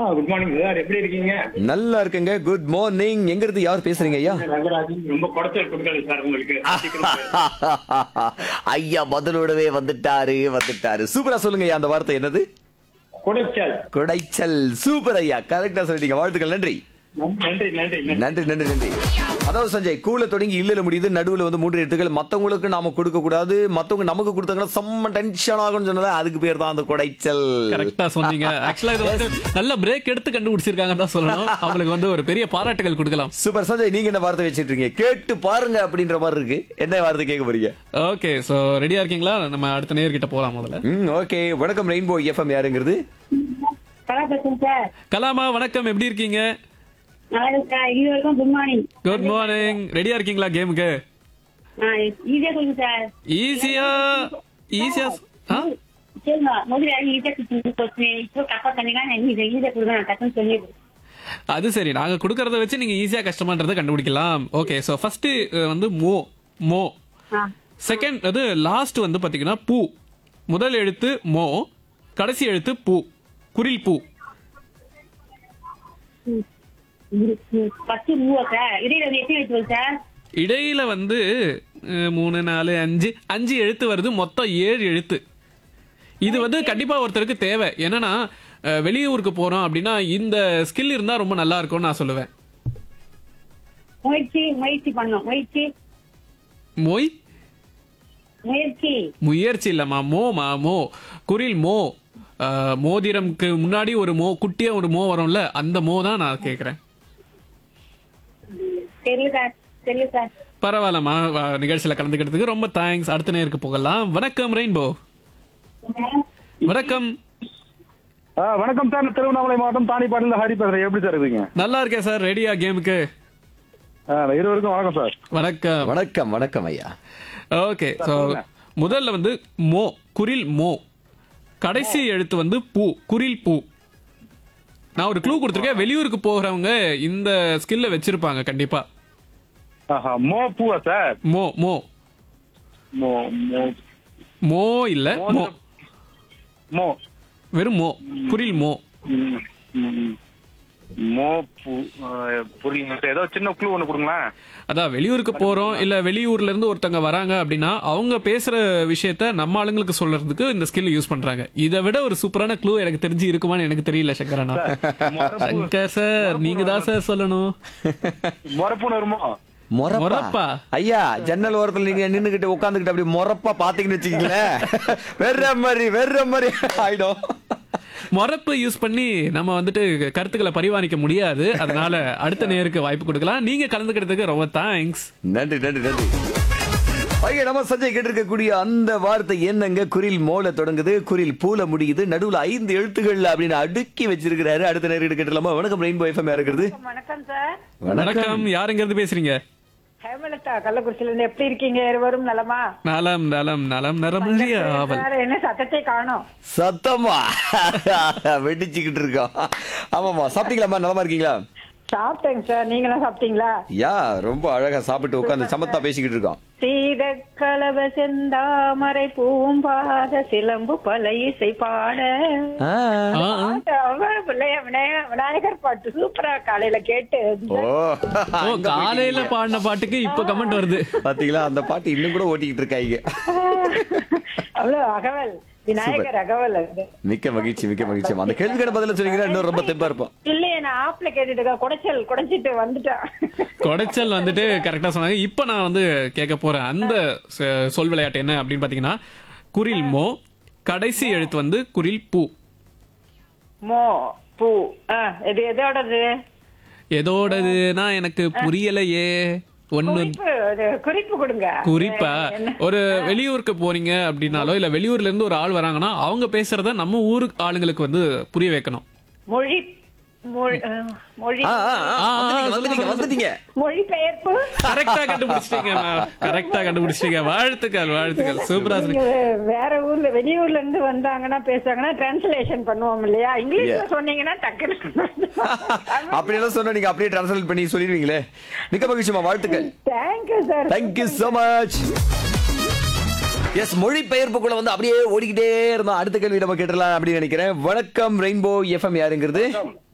Good morning sir எப்படி இருக்கீங்க நல்லா இருக்குங்க குட் மார்னிங் எங்க இருந்து யார் பேசுறீங்க ஐயா ரங்கராஜன் ரொம்ப குடைச்சல் கொடுக்கல சார் உங்களுக்கு சீக்கிரம் ஐயா பதிலோடவே வந்துட்டாரு வந்துட்டாரு சூப்பரா சொல்லுங்க ஐயா அந்த வார்த்தை என்னது குடைச்சல் குடைச்சல் சூப்பர் ஐயா கரெக்டா சொல்லிட்டீங்க வாழ்த்துக்கள் நன்றி நன்றி நன்றி நன்றி நன்றி நன்றி நன்றி அதாவது சஞ்சய் கூல தொடங்கி இல்லல முடியுது நடுவுல வந்து மூன்று எழுத்துக்கள் மத்தவங்களுக்கு நாம கொடுக்க கூடாது மத்தவங்க நமக்கு கொடுத்தாங்கன்னா செம்ம டென்ஷன் ஆகும்னு சொன்னது அதுக்கு பேர் தான் அந்த குடைச்சல் கரெக்டா சொன்னீங்க ஆக்சுவலா இது வந்து நல்ல பிரேக் எடுத்து கண்டுபிடிச்சிருக்காங்க தான் சொல்லணும் அவங்களுக்கு வந்து ஒரு பெரிய பாராட்டுகள் கொடுக்கலாம் சூப்பர் சஞ்சய் நீங்க என்ன வார்த்தை வச்சிட்டு இருக்கீங்க கேட்டு பாருங்க அப்படின்ற மாதிரி இருக்கு என்ன வார்த்தை கேட்க போறீங்க ஓகே சோ ரெடியா இருக்கீங்களா நம்ம அடுத்த நேர்கிட்ட போலாம் முதல்ல ம் ஓகே வணக்கம் ரெயின்போ எஃப்எம் யாருங்கிறது கலாபசன் சார் கலாமா வணக்கம் எப்படி இருக்கீங்க நல்லா இருக்கா இது வரைக்கும் குட் மார்னிங் குட் மார்னிங் ரெடியா இருக்கீங்களா கேமுக்கு ஈஸியா சொல்லுங்க சார் ஈஸியா ஈஸியா ஆ? சரிங்க முதல்ல ஈஸியா கொடுத்து இப்போ தப்பா சொன்னீங்கன்னா நான் ஈஸியா ஈஸியா கொடுங்க நான் டக்குன்னு சொல்லிடுறேன் அது சரி நாங்க கொடுக்கறத வச்சு நீங்க ஈஸியா கஷ்டமான்றதை கண்டுபிடிக்கலாம் ஓகே சோ ஃபர்ஸ்ட் வந்து மோ மோ ஆ செகண்ட் அது லாஸ்ட் வந்து பாத்தீங்கன்னா பூ முதல் எழுத்து மோ கடைசி எழுத்து பூ குரில் பூ ஃபர்ஸ்ட் மூவா சார் இடையில வந்து எப்படி வச்சு சார் இடையில வந்து அஹ், மூணு நாலு அஞ்சு அஞ்சு எழுத்து வருது மொத்தம் ஏழு எழுத்து இது வந்து கண்டிப்பா ஒருத்தருக்கு தேவை என்னன்னா அஹ், வெளியூருக்கு போறோம் அப்படின்னா இந்த ஸ்கில் இருந்தா ரொம்ப நல்லா இருக்கும்னு நான் சொல்லுவேன் முயற்சி முயற்சி பண்ணோம் முயற்சி மொய் முயற்சி முயற்சி இல்லம்மா மோமா மோ குரில் மோ அஹ், மோதிரம்க்கு முன்னாடி ஒரு மோ குட்டியா ஒரு மோ வரும்ல அந்த மோ தான் நான் கேக்குறேன் தெரியல சார் தெரியல சார் பரவாயில்லம்மா வ- நிகழ்ச்சியில கலந்துக்கிறதுக்கு ரொம்ப தேங்க்ஸ் அடுத்த நேருக்கு போகலாம் வணக்கம் ரெயின்போ வணக்கம் ஆ, வணக்கம் சார் நான் திருவண்ணாமலை மாவட்டம் தாணிப்பாட்டில ஹரி பேசுறேன் எப்படி சார் இருக்கீங்க நல்லா இருக்கேன் சார் ரெடியா கேமுக்கு ஆ, இருவருக்கும் வணக்கம் சார் வணக்கம் வணக்கம் வணக்கம் ஐயா ஓகே ஸோ முதல்ல வந்து மோ குரில் மோ கடைசி எழுத்து வந்து பூ குரில் பூ நான் ஒரு க்ளூ கொடுத்துருக்கேன் வெளியூருக்கு போகிறவங்க இந்த ஸ்கில்ல வச்சிருப்பாங்க கண்டிப்பா ஆஹா மோ பூவா சார் மோ மோ மோ மோ மோ இல்ல மோ மோ வெறும் மோ குரில் மோ ம், ம், ம். மோ பூ ஆ, புரியல சார் ஏதோ சின்ன க்ளூ ஒன்று கொடுங்களேன் அதான் வெளியூருக்கு போறோம் இல்ல வெளியூர்ல இருந்து ஒருத்தங்க வராங்க அப்படின்னா அவங்க பேசுற விஷயத்த நம்ம ஆளுங்களுக்கு சொல்றதுக்கு இந்த ஸ்கில் யூஸ் பண்றாங்க இதை விட ஒரு சூப்பரான க்ளூ எனக்கு தெரிஞ்சு இருக்குமான்னு எனக்கு தெரியல சங்கரனா சங்கர் சார் நீங்க தான் சார் சொல்லணும் மொரப்புன்னு வருமோ மொரப்பா மொரப்பா? ஐயா ஜன்னல் ஓரத்துல நீங்க நின்னுகிட்டு உட்காந்துக்கிட்டு அப்படி மொரப்பா பாத்தீங்கன்னு வச்சுக்கீங்களேன் வேற மாதிரி வேற மாதிரி ஆயிடும் மொரப்பு யூஸ் பண்ணி நம்ம வந்துட்டு கருத்துக்களை பரிமாணிக்க முடியாது அதனால அடுத்த நேருக்கு வாய்ப்பு கொடுக்கலாம் நீங்க கலந்துக்கிறதுக்கு ரொம்ப தேங்க்ஸ் நன்றி நன்றி நன்றி ஐயா நம்ம சஞ்சய் கேட்டிருக்கக்கூடிய அந்த வார்த்தை என்னங்க குரில் மோல தொடங்குது குரில் பூல முடியுது நடுவுல ஐந்து எழுத்துக்கள் அப்படின்னு அடுக்கி வச்சிருக்கிறாரு அடுத்த நேரம் கேட்டலாமா வணக்கம் ரெயின்போ எஃப்எம் இருக்கிறது வணக்கம் சார் வணக்கம் யாருங்கிறது பேசுறீங்க ஹேமலதா கள்ளக்குறிச்சியில இருந்து எப்படி இருக்கீங்க இருவரும் நலமா நலம் நலம் நலம் நரமறிய ஆவல் வேற என்ன சத்தத்தை காணோம் சத்தமா வெடிச்சுக்கிட்டு இருக்கோம் ஆமாமா சாப்பிட்டீங்களாம்மா நலமா இருக்கீங்களா சாப்பிட்டேங்க சார் நீங்களும் சாப்பிட்டீங்களா யா ரொம்ப அழகா சாப்பிட்டு உட்காந்து சமத்தா பேசிக்கிட்டு இருக்கோம் சீத கலவ செந்தாமரை பூம்பாத சிலம்பு பல இசை பாட ஆ. ஆ, ஆ. பாட்டு அவ்வளவு பிள்ளைய விநாய- விநாயகர் பாட்டு சூப்பரா காலையில கேட்டு ஓ ஓ காலையில பாடின பாட்டுக்கு இப்ப கமெண்ட் வருது பாத்தீங்களா அந்த பாட்டு இன்னும் கூட ஓட்டிக்கிட்டு இருக்காங்க அவ்வளவு அகவல் விநாயகர் அகவல் அது மிக்க மகிழ்ச்சி மிக்க மகிழ்ச்சி அந்த கேள்விக்கான பதில சொன்னீங்கன்னா இன்னும் ரொம்ப தெம்பா இருப்போம் இல்லையே நான் ஆப்ல கேட்டுட்டு இருக்கேன் குடைச்சல் குடைச்சிட்டு வந்துட்டேன் கொடைச்சல் வந்துட்டு கரெக்டா சொன்னாங்க இப்ப நான் வந்து கேட்க போறேன் அந்த ச- சொல் விளையாட்டு என்ன அப்படின்னு பாத்தீங்கன்னா குரில் மோ கடைசி எழுத்து வந்து குரில் பூ மோ பூ ஆ, இது எதோடது எதோடதுன்னா எனக்கு புரியலையே ஒண்ணு குறிப்பு இது குறிப்பு கொடுங்க குறிப்பா ஒரு வெளியூருக்கு போறீங்க அப்படின்னாலோ இல்ல வெளியூர்ல இருந்து ஒரு ஆள் வராங்கன்னா அவங்க பேசுறத நம்ம ஊரு ஆளுங்களுக்கு வந்து புரிய வைக்கணும் மொழி மொழி ஆ, மொழி ஆ, ஆ, ஆ, வந்துட்டீங்க, வந்துட்டீங்க வந்துட்டீங்க மொழி பெயர்ப்பு கரெக்டா கண்டுபிடிச்சிட்டீங்க கரெக்டா கண்டுபிடிச்சிட்டீங்க வாழ்த்துக்கள் வாழ்த்துக்கள் சூப்பரா நீங்க சொன்னீங்க. வேற ஊர்ல வெளியூர்ல இருந்து வந்தாங்கன்னா பேசுவாங்கன்னா டிரான்ஸ்லேஷன் பண்ணுவோம் இல்லையா இங்கிலீஷ்ல Yeah. சொன்னீங்கன்னா டக்குனு அப்படி எல்லாம் சொன்னா நீங்க அப்படியே டிரான்ஸ்லேட் பண்ணி சொல்லிடுவீங்களே மிக்க மகிழ்ச்சிமா வாழ்த்துக்கள் thank you sir thank you so much yes மொழி பெயர்ப்புக்குள்ள வந்து அப்படியே ஓடிக்கிட்டே இருந்தோம் அடுத்த கேள்வி நம்ம கேட்டலாம் அப்படின்னு நினைக்கிறேன் வணக்கம் ரெயின்போ எஃப்எம் யாருங்கிறது